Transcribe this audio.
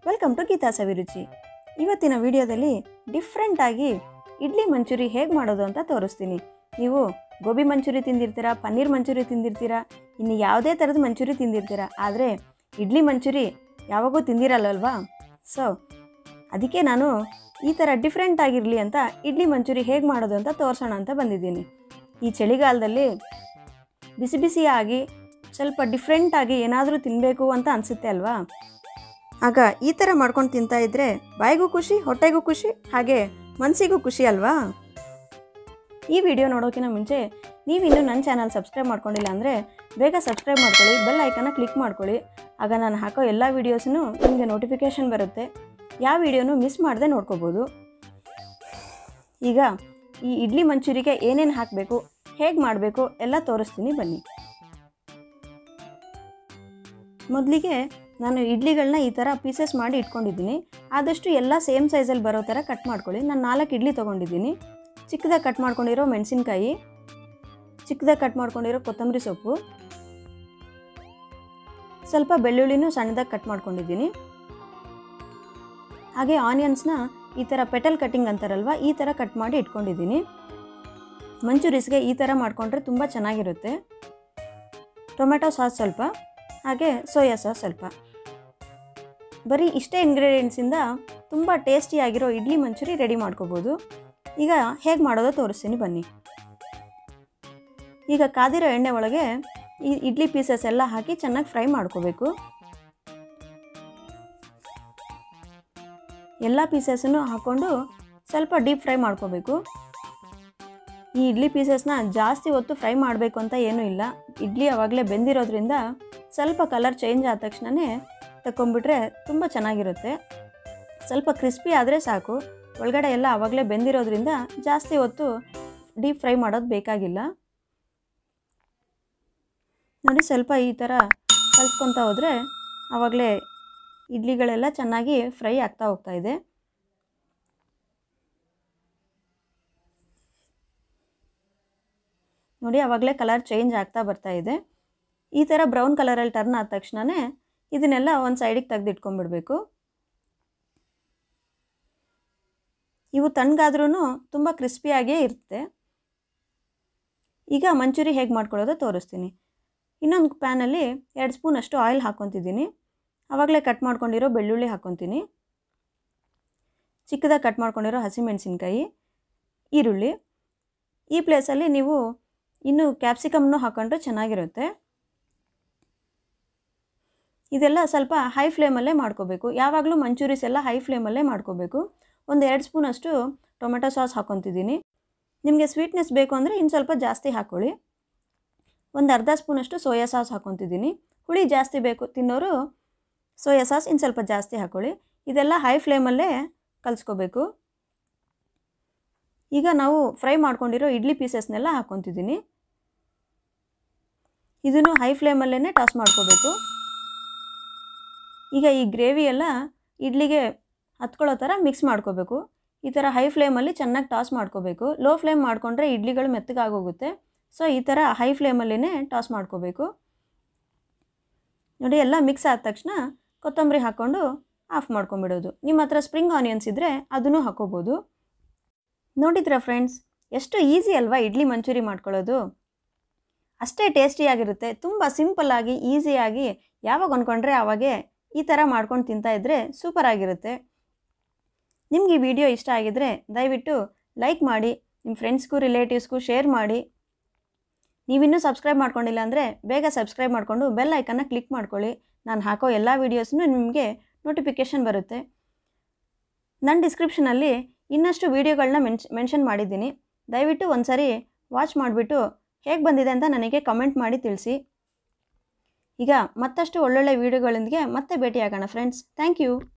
welcome to Geetha ಸವಿರುಚಿ ಇವತ್ತಿನ ವಿಡಿಯೋದಲ್ಲಿ ಡಿಫ್ರೆಂಟಾಗಿ ಇಡ್ಲಿ ಮಂಚೂರಿ ಹೇಗೆ ಮಾಡೋದು ಅಂತ ತೋರಿಸ್ತೀನಿ ನೀವು ಗೋಬಿ ಮಂಚೂರಿ ತಿಂದಿರ್ತೀರಾ ಪನ್ನೀರ್ ಮಂಚೂರಿ ತಿಂದಿರ್ತೀರಾ ಇನ್ನು ಯಾವುದೇ ಥರದ ಮಂಚೂರಿ ತಿಂದಿರ್ತೀರಾ ಆದರೆ ಇಡ್ಲಿ ಮಂಚೂರಿ ಯಾವಾಗೂ ತಿಂದಿರಲ್ಲಲ್ವಾ ಸೊ ಅದಕ್ಕೆ ನಾನು ಈ ಥರ ಡಿಫ್ರೆಂಟ್ ಆಗಿರಲಿ ಅಂತ ಇಡ್ಲಿ ಮಂಚೂರಿ ಹೇಗೆ ಮಾಡೋದು ಅಂತ ತೋರಿಸೋಣ ಅಂತ ಬಂದಿದ್ದೀನಿ ಈ ಚಳಿಗಾಲದಲ್ಲಿ ಬಿಸಿ ಬಿಸಿಯಾಗಿ ಸ್ವಲ್ಪ ಡಿಫ್ರೆಂಟಾಗಿ ಏನಾದರೂ ತಿನ್ನಬೇಕು ಅಂತ ಅನಿಸುತ್ತೆ ಅಲ್ವಾ ಆಗ ಈ ಥರ ಮಾಡ್ಕೊಂಡು ತಿಂತಾ ಇದ್ದರೆ ಬಾಯಿಗೂ ಖುಷಿ ಹೊಟ್ಟೆಗೂ ಖುಷಿ ಹಾಗೆ ಮನಸ್ಸಿಗೂ ಖುಷಿ ಅಲ್ವಾ ಈ ವಿಡಿಯೋ ನೋಡೋಕ್ಕಿಂತ ಮುಂಚೆ ನೀವಿನ್ನೂ ನನ್ನ ಚಾನಲ್ ಸಬ್ಸ್ಕ್ರೈಬ್ ಮಾಡ್ಕೊಂಡಿಲ್ಲ ಅಂದರೆ ಬೇಗ ಸಬ್ಸ್ಕ್ರೈಬ್ ಮಾಡ್ಕೊಳ್ಳಿ ಬೆಲ್ ಐಕನ್ನ ಕ್ಲಿಕ್ ಮಾಡ್ಕೊಳ್ಳಿ ಆಗ ನಾನು ಹಾಕೋ ಎಲ್ಲ ವೀಡಿಯೋಸನ್ನು ನಿಮಗೆ ನೋಟಿಫಿಕೇಷನ್ ಬರುತ್ತೆ ಯಾವ ವಿಡಿಯೋನು ಮಿಸ್ ಮಾಡದೆ ನೋಡ್ಕೋಬೋದು ಈಗ ಈ ಇಡ್ಲಿ ಮಂಚೂರಿಗೆ ಏನೇನು ಹಾಕಬೇಕು ಹೇಗೆ ಮಾಡಬೇಕು ಎಲ್ಲ ತೋರಿಸ್ತೀನಿ ಬನ್ನಿ ಮೊದಲಿಗೆ ನಾನು ಇಡ್ಲಿಗಳನ್ನ ಈ ಥರ ಪೀಸಸ್ ಮಾಡಿ ಇಟ್ಕೊಂಡಿದ್ದೀನಿ ಆದಷ್ಟು ಎಲ್ಲ ಸೇಮ್ ಸೈಜಲ್ಲಿ ಬರೋ ಥರ ಕಟ್ ಮಾಡ್ಕೊಳ್ಳಿ ನಾನು ನಾಲ್ಕು ಇಡ್ಲಿ ತೊಗೊಂಡಿದ್ದೀನಿ ಚಿಕ್ಕದಾಗಿ ಕಟ್ ಮಾಡ್ಕೊಂಡಿರೋ ಮೆಣಸಿನ್ಕಾಯಿ ಚಿಕ್ಕದಾಗಿ ಕಟ್ ಮಾಡ್ಕೊಂಡಿರೋ ಕೊತ್ತಂಬರಿ ಸೊಪ್ಪು ಸ್ವಲ್ಪ ಬೆಳ್ಳುಳ್ಳಿನೂ ಸಣ್ಣದಾಗಿ ಕಟ್ ಮಾಡ್ಕೊಂಡಿದ್ದೀನಿ ಹಾಗೆ ಆನಿಯನ್ಸ್ನ ಈ ಥರ ಪೆಟಲ್ ಕಟ್ಟಿಂಗ್ ಅಂತಾರಲ್ವ ಈ ಥರ ಕಟ್ ಮಾಡಿ ಇಟ್ಕೊಂಡಿದ್ದೀನಿ ಮಂಚೂರಿಸ್ಗೆ ಈ ಥರ ಮಾಡಿಕೊಂಡ್ರೆ ತುಂಬ ಚೆನ್ನಾಗಿರುತ್ತೆ ಟೊಮೆಟೊ ಸಾಸ್ ಸ್ವಲ್ಪ ಹಾಗೆ ಸೋಯಾ ಸಾಸ್ ಸ್ವಲ್ಪ ಬರೀ ಇಷ್ಟೇ ಇಂಗ್ರೀಡಿಯೆಂಟ್ಸಿಂದ ತುಂಬ ಟೇಸ್ಟಿಯಾಗಿರೋ ಇಡ್ಲಿ ಮಂಚೂರಿ ರೆಡಿ ಮಾಡ್ಕೋಬೋದು ಈಗ ಹೇಗೆ ಮಾಡೋದೋ ತೋರಿಸ್ತೀನಿ ಬನ್ನಿ ಈಗ ಕಾದಿರೋ ಎಣ್ಣೆ ಒಳಗೆ ಈ ಇಡ್ಲಿ ಪೀಸಸ್ ಎಲ್ಲ ಹಾಕಿ ಚೆನ್ನಾಗಿ ಫ್ರೈ ಮಾಡ್ಕೋಬೇಕು ಎಲ್ಲ ಪೀಸಸ್ಸನ್ನು ಹಾಕ್ಕೊಂಡು ಸ್ವಲ್ಪ ಡೀಪ್ ಫ್ರೈ ಮಾಡ್ಕೋಬೇಕು ಈ ಇಡ್ಲಿ ಪೀಸಸ್ನ ಜಾಸ್ತಿ ಹೊತ್ತು ಫ್ರೈ ಮಾಡಬೇಕು ಅಂತ ಏನೂ ಇಲ್ಲ ಇಡ್ಲಿ ಆವಾಗಲೇ ಬೆಂದಿರೋದ್ರಿಂದ ಸ್ವಲ್ಪ ಕಲರ್ ಚೇಂಜ್ ಆದ ತಕ್ಷಣವೇ ತಗೊಂಬಿಟ್ರೆ ತುಂಬ ಚೆನ್ನಾಗಿರುತ್ತೆ ಸ್ವಲ್ಪ ಕ್ರಿಸ್ಪಿ ಆದರೆ ಸಾಕು ಒಳಗಡೆ ಎಲ್ಲ ಆವಾಗಲೇ ಬೆಂದಿರೋದ್ರಿಂದ ಜಾಸ್ತಿ ಹೊತ್ತು ಡೀಪ್ ಫ್ರೈ ಮಾಡೋದು ಬೇಕಾಗಿಲ್ಲ ನೋಡಿ ಸ್ವಲ್ಪ ಈ ಥರ ಕಲಿಸ್ಕೊತಾ ಹೋದರೆ ಆವಾಗಲೇ ಇಡ್ಲಿಗಳೆಲ್ಲ ಚೆನ್ನಾಗಿ ಫ್ರೈ ಆಗ್ತಾ ಹೋಗ್ತಾ ಇದೆ ನೋಡಿ ಆವಾಗಲೇ ಕಲರ್ ಚೇಂಜ್ ಆಗ್ತಾ ಬರ್ತಾ ಇದೆ ಈ ಥರ ಬ್ರೌನ್ ಕಲರಲ್ಲಿ ಟರ್ನ್ ಆದ ತಕ್ಷಣವೇ ಇದನ್ನೆಲ್ಲ ಒಂದು ಸೈಡಿಗೆ ತೆಗೆದಿಟ್ಕೊಂಡ್ಬಿಡ್ಬೇಕು ಇವು ತಣ್ಣಗಾದ್ರೂ ತುಂಬ ಕ್ರಿಸ್ಪಿಯಾಗೇ ಇರುತ್ತೆ ಈಗ ಮಂಚೂರಿ ಹೇಗೆ ಮಾಡ್ಕೊಳ್ಳೋದು ತೋರಿಸ್ತೀನಿ ಇನ್ನೊಂದು ಪ್ಯಾನಲ್ಲಿ ಎರಡು ಸ್ಪೂನ್ ಅಷ್ಟು ಆಯಿಲ್ ಹಾಕ್ಕೊತಿದ್ದೀನಿ ಆವಾಗಲೇ ಕಟ್ ಮಾಡ್ಕೊಂಡಿರೋ ಬೆಳ್ಳುಳ್ಳಿ ಹಾಕ್ಕೊತೀನಿ ಚಿಕ್ಕದಾಗಿ ಕಟ್ ಮಾಡ್ಕೊಂಡಿರೋ ಹಸಿಮೆಣಸಿನ್ಕಾಯಿ ಈರುಳ್ಳಿ ಈ ಪ್ಲೇಸಲ್ಲಿ ನೀವು ಇನ್ನು ಕ್ಯಾಪ್ಸಿಕಮ್ನು ಹಾಕೊಂಡ್ರೆ ಚೆನ್ನಾಗಿರುತ್ತೆ ಇದೆಲ್ಲ ಸ್ವಲ್ಪ ಹೈ ಫ್ಲೇಮಲ್ಲೇ ಮಾಡ್ಕೋಬೇಕು ಯಾವಾಗಲೂ ಮಂಚೂರೀಸ್ ಎಲ್ಲ ಹೈ ಫ್ಲೇಮಲ್ಲೇ ಮಾಡ್ಕೋಬೇಕು ಒಂದು ಎರಡು ಸ್ಪೂನಷ್ಟು ಟೊಮೆಟೊ ಸಾಸ್ ಹಾಕ್ಕೊತಿದ್ದೀನಿ ನಿಮಗೆ ಸ್ವೀಟ್ನೆಸ್ ಬೇಕು ಅಂದರೆ ಇನ್ನು ಸ್ವಲ್ಪ ಜಾಸ್ತಿ ಹಾಕ್ಕೊಳ್ಳಿ ಒಂದು ಅರ್ಧ ಸ್ಪೂನಷ್ಟು ಸೋಯಾ ಸಾಸ್ ಹಾಕ್ಕೊತಿದ್ದೀನಿ ಹುಳಿ ಜಾಸ್ತಿ ಬೇಕು ತಿನ್ನೋರು ಸೋಯಾ ಸಾಸ್ ಇನ್ನು ಸ್ವಲ್ಪ ಜಾಸ್ತಿ ಹಾಕ್ಕೊಳ್ಳಿ ಇದೆಲ್ಲ ಹೈ ಫ್ಲೇಮಲ್ಲೇ ಕಲಿಸ್ಕೋಬೇಕು ಈಗ ನಾವು ಫ್ರೈ ಮಾಡ್ಕೊಂಡಿರೋ ಇಡ್ಲಿ ಪೀಸಸ್ನೆಲ್ಲ ಹಾಕ್ಕೊತಿದ್ದೀನಿ ಇದನ್ನು ಹೈ ಫ್ಲೇಮಲ್ಲೇ ಟಾಸ್ ಮಾಡ್ಕೋಬೇಕು ಈಗ ಈ ಗ್ರೇವಿ ಎಲ್ಲ ಇಡ್ಲಿಗೆ ಹತ್ಕೊಳ್ಳೋ ಥರ ಮಿಕ್ಸ್ ಮಾಡ್ಕೋಬೇಕು ಈ ಥರ ಹೈ ಫ್ಲೇಮಲ್ಲಿ ಚೆನ್ನಾಗಿ ಟಾಸ್ ಮಾಡ್ಕೋಬೇಕು ಲೋ ಫ್ಲೇಮ್ ಮಾಡಿಕೊಂಡ್ರೆ ಇಡ್ಲಿಗಳು ಮೆತ್ತಗಾಗೋಗುತ್ತೆ ಸೊ ಈ ಥರ ಹೈ ಫ್ಲೇಮಲ್ಲೇ ಟಾಸ್ ಮಾಡ್ಕೋಬೇಕು ನೋಡಿ ಎಲ್ಲ ಮಿಕ್ಸ್ ಆದ ತಕ್ಷಣ ಕೊತ್ತಂಬರಿ ಹಾಕ್ಕೊಂಡು ಆಫ್ ಮಾಡ್ಕೊಂಬಿಡೋದು ನಿಮ್ಮ ಹತ್ರ ಸ್ಪ್ರಿಂಗ್ ಆನಿಯನ್ಸ್ ಇದ್ದರೆ ಅದನ್ನು ಹಾಕೋಬೋದು ನೋಡಿದ್ರಾ ಫ್ರೆಂಡ್ಸ್ ಎಷ್ಟು ಈಸಿ ಅಲ್ವಾ ಇಡ್ಲಿ ಮಂಚೂರಿ ಮಾಡ್ಕೊಳ್ಳೋದು ಅಷ್ಟೇ ಟೇಸ್ಟಿಯಾಗಿರುತ್ತೆ ತುಂಬ ಸಿಂಪಲ್ಲಾಗಿ ಈಸಿಯಾಗಿ ಯಾವಾಗ ಅಂದ್ಕೊಂಡ್ರೆ ಆವಾಗೆ ಈ ಥರ ಮಾಡ್ಕೊಂಡು ತಿಂತಾಯಿದ್ರೆ ಸೂಪರ್ ಆಗಿರುತ್ತೆ ನಿಮ್ಗೆ ಈ ವಿಡಿಯೋ ಇಷ್ಟ ಆಗಿದ್ದರೆ ದಯವಿಟ್ಟು ಲೈಕ್ ಮಾಡಿ ನಿಮ್ಮ ಫ್ರೆಂಡ್ಸ್ಗೂ ರಿಲೇಟಿವ್ಸ್ಗೂ ಶೇರ್ ಮಾಡಿ ನೀವಿನ್ನೂ ಸಬ್ಸ್ಕ್ರೈಬ್ ಮಾಡ್ಕೊಂಡಿಲ್ಲ ಅಂದರೆ ಬೇಗ ಸಬ್ಸ್ಕ್ರೈಬ್ ಮಾಡಿಕೊಂಡು ಬೆಲ್ ಐಕನ್ನ ಕ್ಲಿಕ್ ಮಾಡ್ಕೊಳ್ಳಿ ನಾನು ಹಾಕೋ ಎಲ್ಲ ವೀಡಿಯೋಸ್ನೂ ನಿಮಗೆ ನೋಟಿಫಿಕೇಷನ್ ಬರುತ್ತೆ ನನ್ನ ಡಿಸ್ಕ್ರಿಪ್ಷನಲ್ಲಿ ಇನ್ನಷ್ಟು ವೀಡಿಯೋಗಳನ್ನ ಮೆನ್ಶ್ ಮೆನ್ಷನ್ ಮಾಡಿದ್ದೀನಿ ದಯವಿಟ್ಟು ಒಂದು ಸರಿ ವಾಚ್ ಮಾಡಿಬಿಟ್ಟು ಹೇಗೆ ಬಂದಿದೆ ಅಂತ ನನಗೆ ಕಮೆಂಟ್ ಮಾಡಿ ತಿಳಿಸಿ ಈಗ ಮತ್ತಷ್ಟು ಒಳ್ಳೊಳ್ಳೆ ವೀಡಿಯೋಗಳೊಂದಿಗೆ ಮತ್ತೆ ಭೇಟಿಯಾಗೋಣ ಫ್ರೆಂಡ್ಸ್ ಥ್ಯಾಂಕ್ ಯು